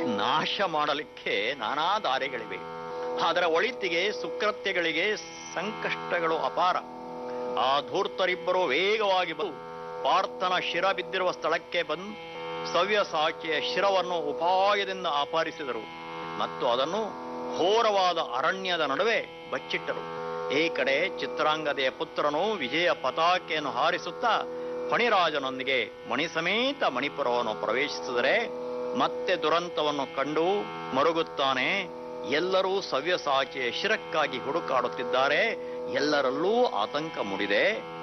ನಾಶ ಮಾಡಲಿಕ್ಕೆ ನಾನಾ ದಾರಿಗಳಿವೆ ಅದರ ಒಳಿತಿಗೆ ಸುಕೃತ್ಯಗಳಿಗೆ ಸಂಕಷ್ಟಗಳು ಅಪಾರ ಆ ಧೂರ್ತರಿಬ್ಬರು ವೇಗವಾಗಿ ಬಂದು ಪಾರ್ಥನ ಶಿರ ಬಿದ್ದಿರುವ ಸ್ಥಳಕ್ಕೆ ಬಂದು ಸವ್ಯಸಾಚಿಯ ಶಿರವನ್ನು ಉಪಾಯದಿಂದ ಅಪಹರಿಸಿದರು ಮತ್ತು ಅದನ್ನು ಘೋರವಾದ ಅರಣ್ಯದ ನಡುವೆ ಬಚ್ಚಿಟ್ಟರು ಈ ಕಡೆ ಚಿತ್ರಾಂಗದೆಯ ಪುತ್ರನು ವಿಜಯ ಪತಾಕೆಯನ್ನು ಹಾರಿಸುತ್ತಾ ಫಣಿರಾಜನೊಂದಿಗೆ ಮಣಿಸಮೇತ ಮಣಿಪುರವನ್ನು ಪ್ರವೇಶಿಸಿದರೆ ಮತ್ತೆ ದುರಂತವನ್ನು ಕಂಡು ಮರುಗುತ್ತಾನೆ ಎಲ್ಲರೂ ಸವ್ಯಸಾಚಿಯ ಶಿರಕ್ಕಾಗಿ ಹುಡುಕಾಡುತ್ತಿದ್ದಾರೆ ಎಲ್ಲರಲ್ಲೂ ಆತಂಕ ಮೂಡಿದೆ